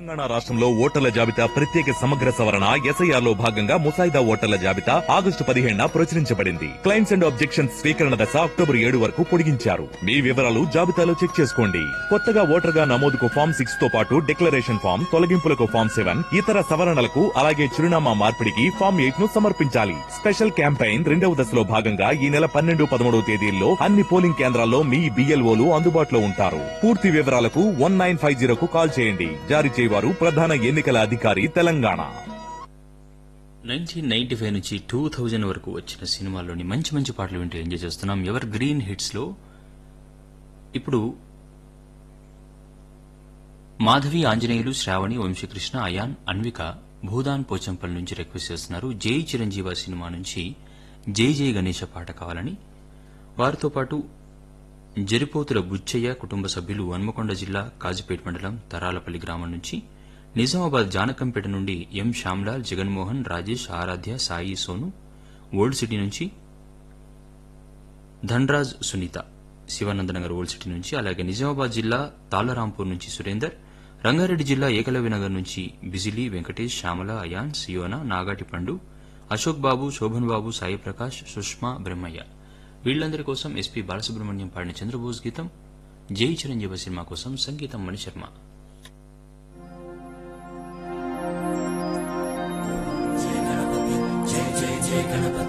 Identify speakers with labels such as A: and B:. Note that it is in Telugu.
A: తెలంగాణ రాష్ట్రంలో ఓటర్ల జాబితా ప్రత్యేక సమగ్ర సవరణ ఎస్ఐఆర్ లో భాగంగా ముసాయిదా ఓటర్ల జాబితా ఆగస్టు పదిహేడున ప్రచురించబడింది క్లైమ్స్ అండ్ ఆబ్జెక్షన్స్ స్వీకరణ దశ అక్టోబర్ ఏడు వరకు పొడిగించారు మీ వివరాలు జాబితాలో చెక్ చేసుకోండి కొత్తగా ఓటర్ గా నమోదుకు ఫామ్ సిక్స్ తో పాటు డిక్లరేషన్ ఫామ్ తొలగింపులకు ఫామ్ సెవెన్ ఇతర సవరణలకు అలాగే చిరునామా మార్పిడికి ఫామ్ ఎయిట్ ను సమర్పించాలి స్పెషల్ క్యాంపెయిన్ రెండవ దశలో భాగంగా ఈ నెల పన్నెండు పదమూడవ తేదీల్లో అన్ని పోలింగ్ కేంద్రాల్లో మీ బిఎల్ఓలు అందుబాటులో ఉంటారు పూర్తి వివరాలకు వన్ నైన్ ఫైవ్ జీరోకు కాల్ చేయండి జారీ చేయవారు ప్రధాన ఎన్నికల అధికారి తెలంగాణ
B: నైన్టీన్ నైన్టీ ఫైవ్ నుంచి టూ థౌజండ్ వరకు వచ్చిన సినిమాల్లోని మంచి మంచి పాటలు వింటూ ఎంజాయ్ చేస్తున్నాం ఎవర్ గ్రీన్ హిట్స్ లో ఇప్పుడు మాధవి ఆంజనేయులు శ్రావణి వంశీకృష్ణ అయాన్ అన్విక భూదాన్ పోచంపల్ నుంచి రిక్వెస్ట్ చేస్తున్నారు జై చిరంజీవ సినిమా నుంచి జై జై గణేశ పాట కావాలని వారితో పాటు జరిపోతుల బుచ్చయ్య కుటుంబ సభ్యులు హన్మకొండ జిల్లా కాజిపేట మండలం తరాలపల్లి గ్రామం నుంచి నిజామాబాద్ జానకంపేట నుండి M Shyamlal Jaganmohan Rajesh Aradhya Sai Sonu old city నుంచి ధన్రాజ్ సునీత శివానందనగర్ ఓల్డ్ సిటీ నుంచి అలాగే నిజామాబాద్ జిల్లా తాళ్లరాంపూర్ నుంచి సురేందర్ రంగారెడ్డి జిల్లా ఏకలవ్యనగర్ నుంచి బిజిలీ వెంకటేష్ శ్యామల అయాన్ సియోన నాగాటి పండు అశోక్ బాబు శోభన్ బాబు సాయి ప్రకాష్ సుష్మా బ్రహ్మయ్య వీళ్లందరి కోసం ఎస్పీ బాలసుబ్రహ్మణ్యం పాడిన చంద్రబోస్ గీతం జై చిరంజీవ సినిమా కోసం సంగీతం మణిశర్మ
C: జయ గణపతి